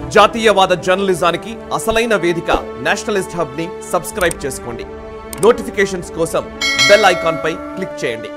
జాతీయవాద జర్నలిజానికి అసలైన వేదిక నేషనలిస్ట్ హబ్ ని సబ్స్క్రైబ్ చేసుకోండి నోటిఫికేషన్స్ కోసం బెల్ ఐకాన్ పై క్లిక్ చేయండి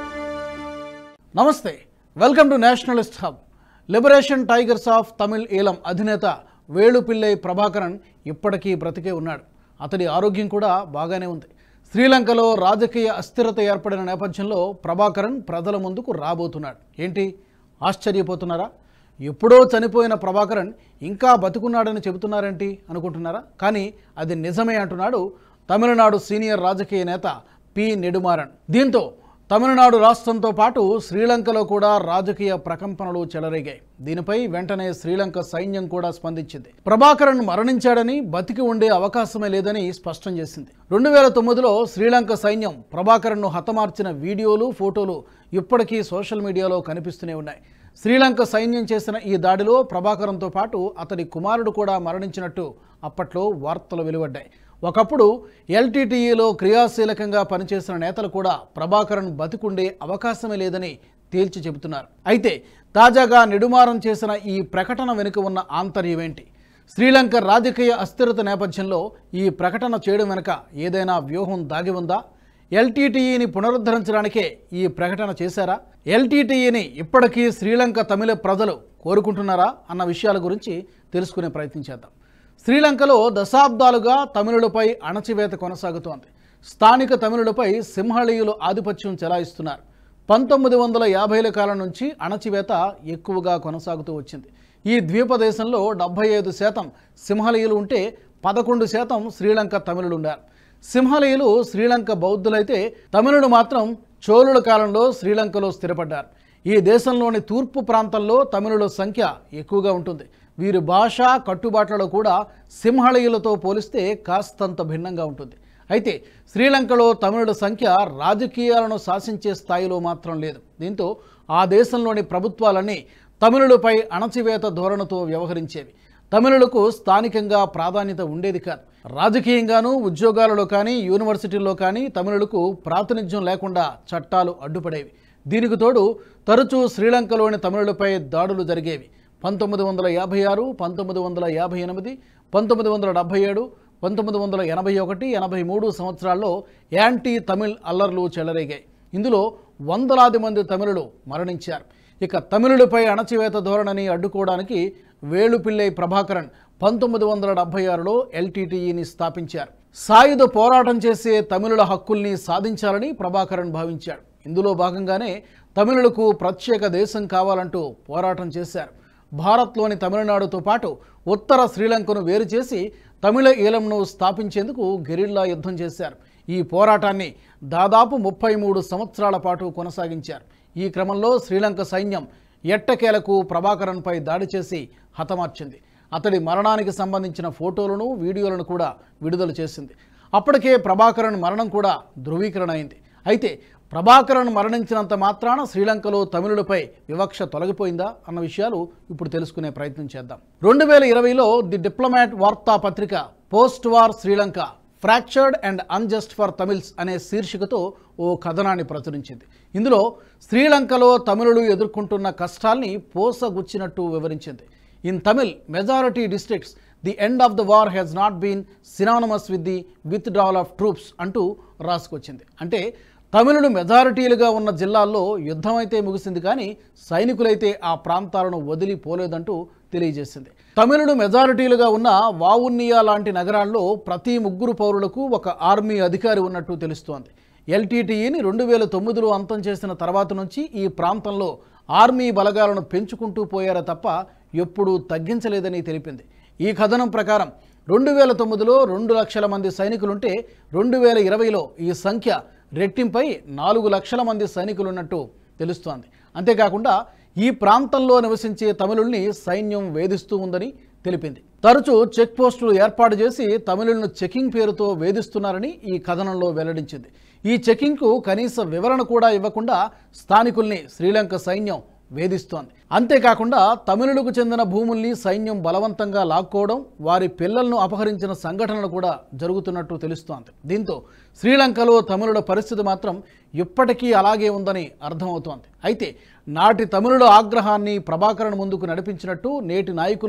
నమస్తే welcome to nationalist hub liberation tigers of Tamil Eelam అధినేత వేళుపిల్లై ప్రభాకరన్ ఇప్పటికీ బ్రతికే ఉన్నాడు అతడి ఆరోగ్యం కూడా బాగానే ఉంది శ్రీలంకలో రాజకీయ అస్థిరత ఏర్పడిన నేపథ్యంలో ప్రభాకరన్ ప్రజల ముందుకు రాబోతున్నాడు ఏంటి ఆశ్చర్యపోతున్నారా ఎప్పుడో చనిపోయిన ప్రభాకరన్ ఇంకా బతుకున్నాడని చెబుతున్నారేంటి అనుకుంటున్నారా కానీ అది నిజమే అంటున్నాడు తమిళనాడు సీనియర్ రాజకీయ నేత పి నెడుమారన్ దీంతో తమిళనాడు రాష్ట్రంతో పాటు శ్రీలంకలో కూడా రాజకీయ ప్రకంపనలు చెలరేగాయి దీనిపై వెంటనే శ్రీలంక సైన్యం కూడా స్పందించింది ప్రభాకరన్ మరణించాడని బతికి ఉండే అవకాశమే లేదని స్పష్టం చేసింది రెండు వేల తొమ్మిదిలో శ్రీలంక సైన్యం ప్రభాకరన్ను హతమార్చిన వీడియోలు ఫోటోలు ఇప్పటికీ సోషల్ మీడియాలో కనిపిస్తూనే ఉన్నాయి శ్రీలంక సైన్యం చేసిన ఈ దాడిలో ప్రభాకరంతో పాటు అతడి కుమారుడు కూడా మరణించినట్టు అప్పట్లో వార్తలు వెలువడ్డాయి ఒకప్పుడు ఎల్టీటీఈలో క్రియాశీలకంగా పనిచేసిన నేతలు కూడా ప్రభాకరన్ బతికుండే అవకాశమే లేదని తేల్చి చెబుతున్నారు అయితే తాజాగా నెడుమారం చేసిన ఈ ప్రకటన వెనుక ఉన్న ఆంతర్యం ఏంటి శ్రీలంక రాజకీయ అస్థిరత నేపథ్యంలో ఈ ప్రకటన చేయడం వెనుక ఏదైనా వ్యూహం దాగి ఉందా ఎల్టీటీఈని పునరుద్ధరించడానికే ఈ ప్రకటన చేశారా ఎల్టీటీఈని ఇప్పటికీ శ్రీలంక తమిళ ప్రజలు కోరుకుంటున్నారా అన్న విషయాల గురించి తెలుసుకునే ప్రయత్నం చేద్దాం శ్రీలంకలో దశాబ్దాలుగా తమిళులపై అణచివేత కొనసాగుతోంది స్థానిక తమిళులపై సింహళీయులు ఆధిపత్యం చెలాయిస్తున్నారు పంతొమ్మిది వందల యాభైల కాలం నుంచి అణచివేత ఎక్కువగా కొనసాగుతూ వచ్చింది ఈ ద్వీపదేశంలో డెబ్బై ఐదు శాతం సింహళీయులు ఉంటే పదకొండు శాతం శ్రీలంక తమిళులు ఉన్నారు సింహళీయులు శ్రీలంక బౌద్ధులైతే తమిళులు మాత్రం చోళుల కాలంలో శ్రీలంకలో స్థిరపడ్డారు ఈ దేశంలోని తూర్పు ప్రాంతంలో తమిళుల సంఖ్య ఎక్కువగా ఉంటుంది వీరి భాష కట్టుబాట్లలో కూడా సింహళీయులతో పోలిస్తే కాస్తంత భిన్నంగా ఉంటుంది అయితే శ్రీలంకలో తమిళుల సంఖ్య రాజకీయాలను శాసించే స్థాయిలో మాత్రం లేదు దీంతో ఆ దేశంలోని ప్రభుత్వాలన్నీ తమిళులపై అణచివేత ధోరణితో వ్యవహరించేవి తమిళులకు స్థానికంగా ప్రాధాన్యత ఉండేది కాదు రాజకీయంగానూ ఉద్యోగాలలో కానీ యూనివర్సిటీల్లో కానీ తమిళులకు ప్రాతినిధ్యం లేకుండా చట్టాలు అడ్డుపడేవి దీనికి తోడు తరచూ శ్రీలంకలోని తమిళులపై దాడులు జరిగేవి పంతొమ్మిది వందల యాభై ఆరు పంతొమ్మిది వందల యాభై ఎనిమిది పంతొమ్మిది వందల డెబ్భై ఏడు పంతొమ్మిది వందల ఎనభై ఒకటి ఎనభై మూడు సంవత్సరాల్లో యాంటీ తమిళ్ అల్లర్లు చెలరేగాయి ఇందులో వందలాది మంది తమిళులు మరణించారు ఇక తమిళులపై అణచివేత ధోరణిని అడ్డుకోవడానికి వేలుపిల్లై ప్రభాకరన్ పంతొమ్మిది వందల డెబ్బై ఆరులో ఎల్టీటీఈని స్థాపించారు సాయుధ పోరాటం చేసే తమిళుల హక్కుల్ని సాధించాలని ప్రభాకరన్ భావించాడు ఇందులో భాగంగానే తమిళులకు ప్రత్యేక దేశం కావాలంటూ పోరాటం చేశారు భారత్లోని తమిళనాడుతో పాటు ఉత్తర శ్రీలంకను వేరు చేసి తమిళ ఈలంను స్థాపించేందుకు గెరిల్లా యుద్ధం చేశారు ఈ పోరాటాన్ని దాదాపు ముప్పై మూడు సంవత్సరాల పాటు కొనసాగించారు ఈ క్రమంలో శ్రీలంక సైన్యం ఎట్టకేలకు ప్రభాకరన్పై దాడి చేసి హతమార్చింది అతడి మరణానికి సంబంధించిన ఫోటోలను వీడియోలను కూడా విడుదల చేసింది అప్పటికే ప్రభాకరన్ మరణం కూడా ధృవీకరణ అయింది అయితే ప్రభాకరన్ మరణించినంత మాత్రాన శ్రీలంకలో తమిళులపై వివక్ష తొలగిపోయిందా అన్న విషయాలు ఇప్పుడు తెలుసుకునే ప్రయత్నం చేద్దాం రెండు వేల ఇరవైలో ది డిప్లొమాట్ వార్తాపత్రిక post war Sri Lanka fractured and unjust for Tamils అనే శీర్షికతో ఓ కథనాన్ని ప్రచురించింది ఇందులో శ్రీలంకలో తమిళులు ఎదుర్కొంటున్న కష్టాల్ని పోసగుచ్చినట్టు వివరించింది in Tamil majority districts the end of the war has not been synonymous with the withdrawal of troops అంటూ రాసుకొచ్చింది అంటే తమిళులు మెజారిటీలుగా ఉన్న జిల్లాల్లో యుద్ధం అయితే ముగిసింది కానీ సైనికులైతే ఆ ప్రాంతాలను వదిలిపోలేదంటూ తెలియజేసింది తమిళులు మెజారిటీలుగా ఉన్న వావున్నియా లాంటి నగరాల్లో ప్రతి ముగ్గురు పౌరులకు ఒక ఆర్మీ అధికారి ఉన్నట్టు తెలుస్తోంది ఎల్టీటీఈని రెండు వేల తొమ్మిదిలో అంతం చేసిన తర్వాత నుంచి ఈ ప్రాంతంలో ఆర్మీ బలగాలను పెంచుకుంటూ పోయారే తప్ప ఎప్పుడూ తగ్గించలేదని తెలిపింది ఈ కథనం ప్రకారం రెండు వేల తొమ్మిదిలో రెండు లక్షల మంది సైనికులుంటే రెండు వేల ఇరవైలో ఈ సంఖ్య రెట్టింపై నాలుగు లక్షల మంది సైనికులున్నట్టు తెలుస్తోంది అంతేకాకుండా ఈ ప్రాంతంలో నివసించే తమిళుల్ని సైన్యం వేధిస్తూ ఉందని తెలిపింది తరచూ చెక్ పోస్టులు ఏర్పాటు చేసి తమిళులను చెకింగ్ పేరుతో వేధిస్తున్నారని ఈ కథనంలో వెల్లడించింది ఈ చెకింగ్కు కనీస వివరణ కూడా ఇవ్వకుండా స్థానికుల్ని శ్రీలంక సైన్యం వేధిస్తోంది అంతేకాకుండా తమిళులకు చెందిన భూముల్ని సైన్యం బలవంతంగా లాక్కోవడం వారి పిల్లలను అపహరించిన సంఘటనలు కూడా జరుగుతున్నట్టు తెలుస్తోంది దీంతో శ్రీలంకలో తమిళుల పరిస్థితి మాత్రం ఇప్పటికీ అలాగే ఉందని అర్థమవుతోంది అయితే నాటి తమిళుల ఆగ్రహాన్ని ప్రభాకరన్ ముందుకు నడిపించినట్టు నేటి నాయకుల్లో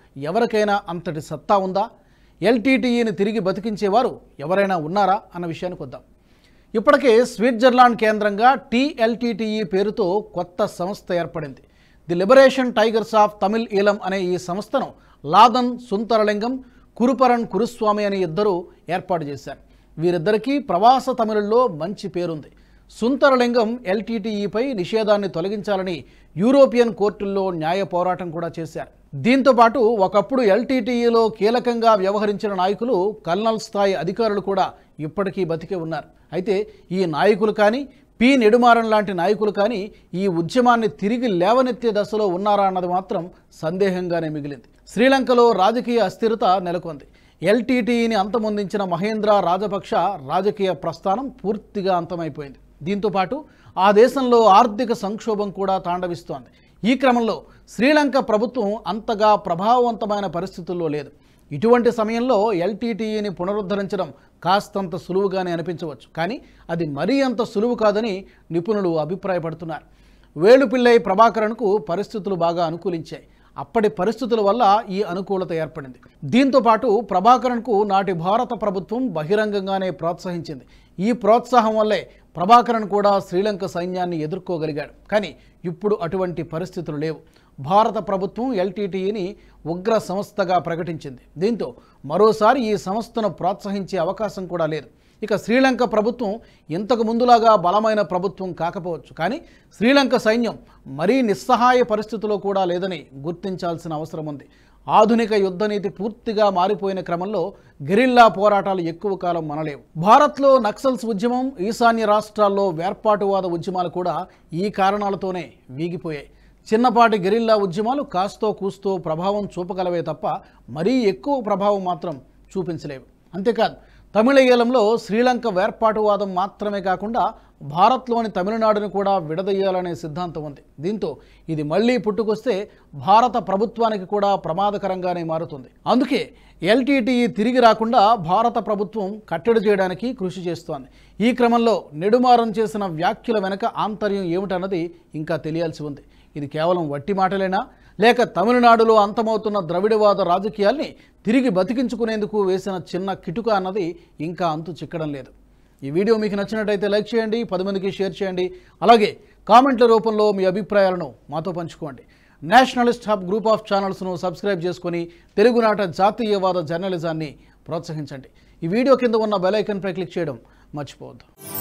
ఎవరికైనా అంతటి సత్తా ఉందా ఎల్టీటీఈని తిరిగి బతికించేవారు ఎవరైనా ఉన్నారా అన్న విషయానికి వద్దాం ఇప్పటికే స్విట్జర్లాండ్ కేంద్రంగా టీఎల్టీటీఈ పేరుతో కొత్త సంస్థ ఏర్పడింది the liberation tigers of Tamil Eelam అనే ఈ సంస్థను లాదన్ సుంతరలింగం కురుపరన్ కురుస్వామి అనే ఇద్దరు ఏర్పాటు చేశారు వీరిద్దరికీ ప్రవాస తమిళుల్లో మంచి పేరుంది సుంతరలింగం ఎల్టీటీఈపై నిషేధాన్ని తొలగించాలని యూరోపియన్ కోర్టుల్లో న్యాయ పోరాటం కూడా చేశారు దీంతో పాటు ఒకప్పుడు ఎల్టీటీఈలో కీలకంగా వ్యవహరించిన నాయకులు కల్నల్ స్థాయి అధికారులు కూడా ఇప్పటికీ బతికే ఉన్నారు అయితే ఈ నాయకులు కానీ పి నెడుమారన్ లాంటి నాయకులు కానీ ఈ ఉద్యమాన్ని తిరిగి లేవనెత్తే దశలో ఉన్నారా అన్నది మాత్రం సందేహంగానే మిగిలింది శ్రీలంకలో రాజకీయ అస్థిరత నెలకొంది ఎల్టీటీఈని అంతమొందించిన మహేంద్ర రాజపక్ష రాజకీయ ప్రస్థానం పూర్తిగా అంతమైపోయింది దీంతో పాటు ఆ దేశంలో ఆర్థిక సంక్షోభం కూడా తాండవిస్తోంది ఈ క్రమంలో శ్రీలంక ప్రభుత్వం అంతగా ప్రభావవంతమైన పరిస్థితుల్లో లేదు ఇటువంటి సమయంలో ఎల్టీటీఈని పునరుద్ధరించడం కాస్తంత సులువుగానే అనిపించవచ్చు కానీ అది మరీ అంత సులువు కాదని నిపుణులు అభిప్రాయపడుతున్నారు వేలుపిల్లై ప్రభాకరన్కు పరిస్థితులు బాగా అనుకూలించాయి అప్పటి పరిస్థితుల వల్ల ఈ అనుకూలత ఏర్పడింది దీంతో పాటు ప్రభాకరన్కు నాటి భారత ప్రభుత్వం బహిరంగంగానే ప్రోత్సహించింది ఈ ప్రోత్సాహం వల్లే ప్రభాకరన్ కూడా శ్రీలంక సైన్యాన్ని ఎదుర్కోగలిగాడు కానీ ఇప్పుడు అటువంటి పరిస్థితులు లేవు భారత ప్రభుత్వం ఎల్టీటీఈని ఉగ్ర సంస్థగా ప్రకటించింది దీంతో మరోసారి ఈ సంస్థను ప్రోత్సహించే అవకాశం కూడా లేదు ఇక శ్రీలంక ప్రభుత్వం ఇంతకు ముందులాగా బలమైన ప్రభుత్వం కాకపోవచ్చు కానీ శ్రీలంక సైన్యం మరీ నిస్సహాయ పరిస్థితిలో కూడా లేదని గుర్తించాల్సిన అవసరం ఉంది ఆధునిక యుద్ధనీతి పూర్తిగా మారిపోయిన క్రమంలో గెరిల్లా పోరాటాలు ఎక్కువ కాలం మనలేవు భారత్లో నక్సల్స్ ఉద్యమం ఈశాన్య రాష్ట్రాల్లో వేర్పాటువాద ఉద్యమాలు కూడా ఈ కారణాలతోనే వీగిపోయాయి చిన్నపాటి గెరిల్లా ఉద్యమాలు కాస్తో కూస్తో ప్రభావం చూపగలవే తప్ప మరీ ఎక్కువ ప్రభావం మాత్రం చూపించలేవు అంతేకాదు తమిళీయులంలో శ్రీలంక వేర్పాటువాదం మాత్రమే కాకుండా భారత్లోని తమిళనాడును కూడా విడదీయాలనే సిద్ధాంతం ఉంది దీంతో ఇది మళ్ళీ పుట్టుకొస్తే భారత ప్రభుత్వానికి కూడా ప్రమాదకరంగానే మారుతుంది అందుకే ఎల్టీటీఈ తిరిగి రాకుండా భారత ప్రభుత్వం కట్టడి చేయడానికి కృషి చేస్తోంది ఈ క్రమంలో నెడుమారం చేసిన వ్యాఖ్యల వెనక ఆంతర్యం ఏమిటన్నది ఇంకా తెలియాల్సి ఉంది ఇది కేవలం వట్టి మాటలేనా లేక తమిళనాడులో అంతమవుతున్న ద్రవిడవాద రాజకీయాల్ని తిరిగి బతికించుకునేందుకు వేసిన చిన్న కిటుక అన్నది ఇంకా అంతు చిక్కడం లేదు ఈ వీడియో మీకు నచ్చినట్టయితే లైక్ చేయండి పది మందికి షేర్ చేయండి అలాగే కామెంట్ల రూపంలో మీ అభిప్రాయాలను మాతో పంచుకోండి నేషనలిస్ట్ హబ్ గ్రూప్ ఆఫ్ ఛానల్స్ను సబ్స్క్రైబ్ చేసుకొని తెలుగునాట జాతీయవాద జర్నలిజాన్ని ప్రోత్సహించండి ఈ వీడియో కింద ఉన్న బెల్ ఐకన్పై క్లిక్ చేయడం మర్చిపోవద్దు